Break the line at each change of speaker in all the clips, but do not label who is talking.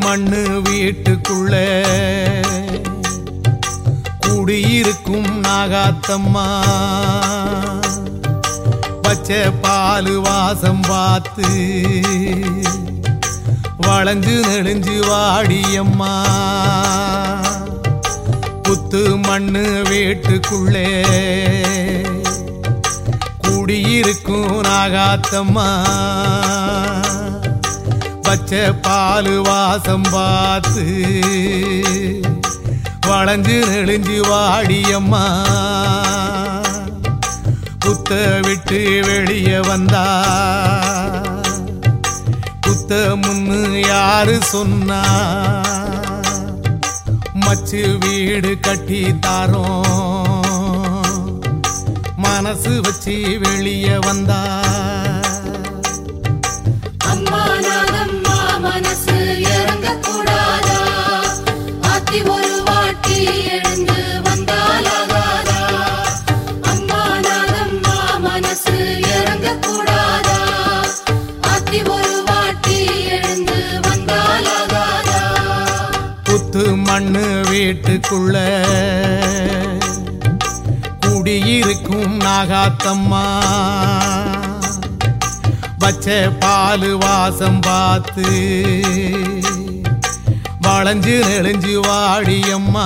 மண்ணு வீட்டுக்குள்ள குடியிருக்கும் நாகாத்தம்மா பச்சை பாலு வாசம் பார்த்து வளைஞ்சு நெளிஞ்சு வாடியம்மா புத்து மண்ணு வீட்டுக்குள்ளே குடியிருக்கும் நாகாத்தம்மா பச்சை பாலு வாசம் பார்த்து வளைஞ்சு நெளிஞ்சு வாடியம்மா புத்த விட்டு வெளியே வந்தா புத்த முன்னு யாரு சொன்னா மச்சு வீடு கட்டி தாரோம் மனசு வச்சு வெளியே வந்தா
அம்மா நாகம்மா மனசு இறங்கக் கூடாதா ஆத்தி ஒரு வாட்டி எழுந்து வந்தாலாகாதா அம்மா நாகம்மா மனசு இறங்கக் கூடாதா ஆத்தி ஒரு வாட்டி எழுந்து வந்தாலாகாதா
புத்து மண்ணு வீட்டுக்குள்ள குடியிருக்கும் நாகாத்தம்மா பச்சை பாலு வாசம் பார்த்து வளைஞ்சு நெளிஞ்சு வாடியம்மா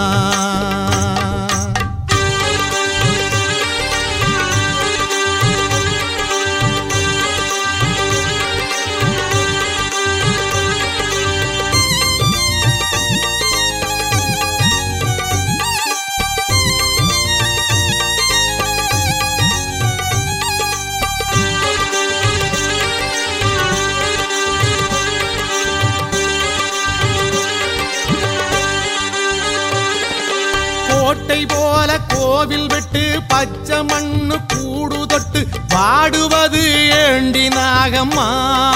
கோட்டை போல கோவில் விட்டு பச்சை மண்ணு கூடு தொட்டு பாடுவது ஏண்டி நாகம்மா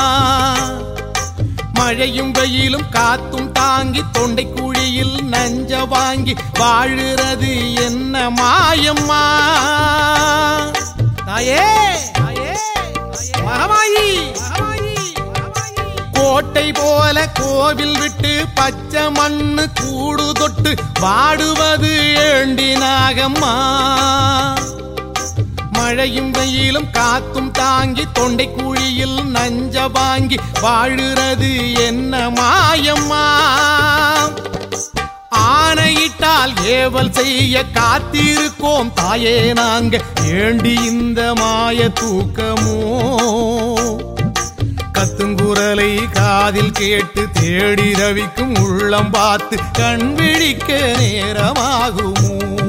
மழையும் வெயிலும் காத்தும் தாங்கி தொண்டை குழியில் நஞ்ச வாங்கி வாழுறது என்ன மாயம்மா தாயே தாயே மகமாயி கோட்டை போல கோவில் விட்டு பச்சை மண்ணு கூடு தொட்டு வாடுவது ஏண்டி நாகம்மா மழையும் வெயிலும் காத்தும் தாங்கி தொண்டை குழியில் நஞ்ச வாங்கி வாழுறது என்ன மாயம்மா ஆணையிட்டால் ஏவல் செய்ய காத்திருக்கோம் தாயே நாங்க ஏண்டி இந்த மாய தூக்கமோ கத்துங்குரலை காதில் கேட்டு தேடி ரவிக்கும் உள்ளம் பார்த்து கண் விழிக்க நேரமாகுமோ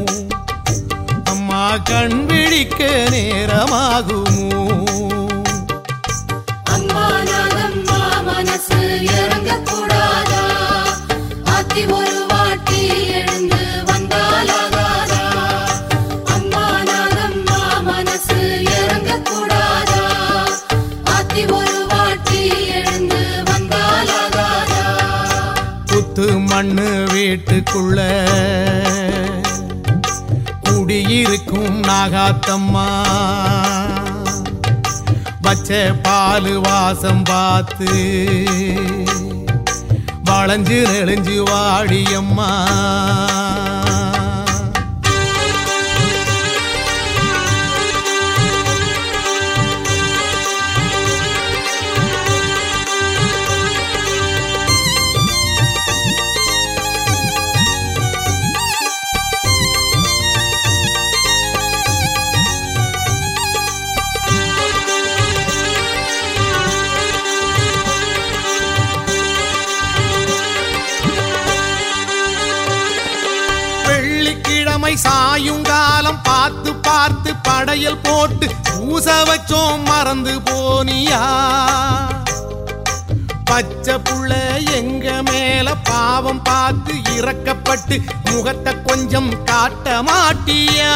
அம்மா கண் விழிக்க நேரமாகுமோ
அம்மா நாகம்மா மனசு இறங்கக் கூடாதா ஆத்தி ஒரு வாட்டி எழுந்து வந்தாலாகாதா அம்மா நாகம்மா மனசு இறங்கக் கூடாதா ஆத்தி ஒரு வாட்டி எழுந்து வந்தாலாகாதா
புத்து மண்ணு வீட்டுக்குள்ள குடியிருக்கும் நாகாத்தம்மா பச்சை பாலு வாசம் பார்த்து வளைஞ்சு நெளிஞ்சு வாடியம்மா வெள்ளிக்கிழமை சாயுங்காலம் பார்த்து பார்த்து படையல் போட்டு பூச வச்சோம் மறந்து போனியா பச்சை புள்ள எங்க மேல பாவம் பார்த்து இறக்கப்பட்டு முகத்தை கொஞ்சம் காட்ட மாட்டியா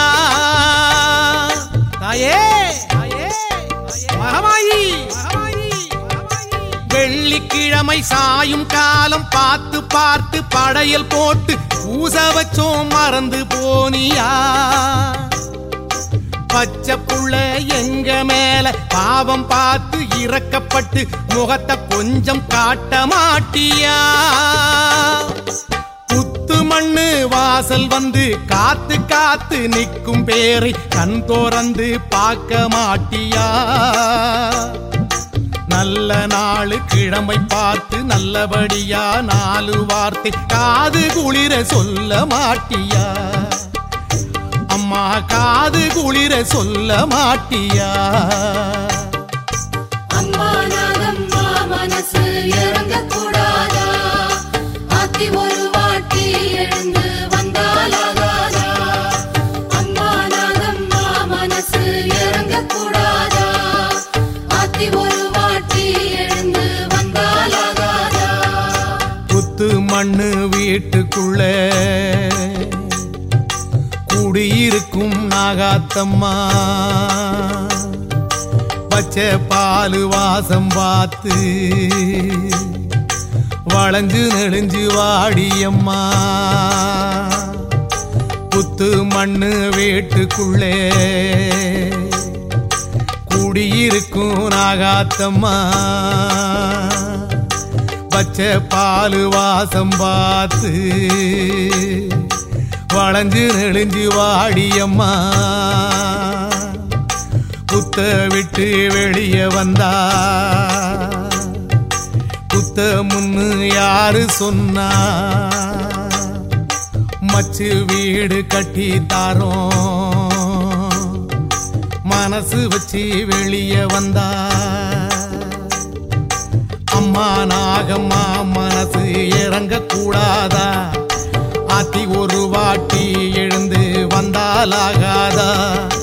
தாயே தாயே மகமாயி வெள்ளிக்கிழமை சாயும் காலம் பார்த்து பார்த்து படையல் போட்டு பூச வச்சோம் மறந்து போனியா பச்சை புள்ள எங்க மேல பாவம் பார்த்து இறக்கப்பட்டு முகத்தை கொஞ்சம் காட்ட மாட்டியா புத்து மண்ணு வாசல் வந்து காத்து காத்து நிக்கும் பேரை கண் தோறந்து பார்க்க மாட்டியா நல்ல நாளு கிழமை பார்த்து நல்லபடியா நாலு வார்த்தை காது குளிர சொல்ல மாட்டியா அம்மா காது குளிர சொல்ல மாட்டியா
அம்மா நாகம்மா மனசு இறங்கக்கூடாதா ஆத்தி ஒரு வாட்டி எழுந்து வந்தாலாகாதா அம்மா நாகம்மா மனசு இறங்கக்கூடாதா ஆத்தி ஒரு வாட்டி எழுந்து வந்தாலாகாதா
புத்து மண்ணு வீட்டுக்குள்ள குடியிருக்கும் நாகாத்தம்மா பச்சை பாலு வாசம் பார்த்து வளைஞ்சு நெளிஞ்சு வாடியம்மா புத்து மண்ணு வீட்டுக்குள்ளே குடியிருக்கும் நாகாத்தம்மா பச்சை பாலு வாசம் பார்த்து வளைஞ்சு நெளிஞ்சு வாடியம்மா புத்த விட்டு வெளியே வந்தா புத்த முன்னு யாரு சொன்னா மச்சு வீடு கட்டி தாரோம் மனசு வச்சு வெளியே வந்தா அம்மா நாகம்மா மனசு இறங்க கூடாதா ஆத்தி ஒரு வாட்டி எழுந்து வந்தாலாகாதா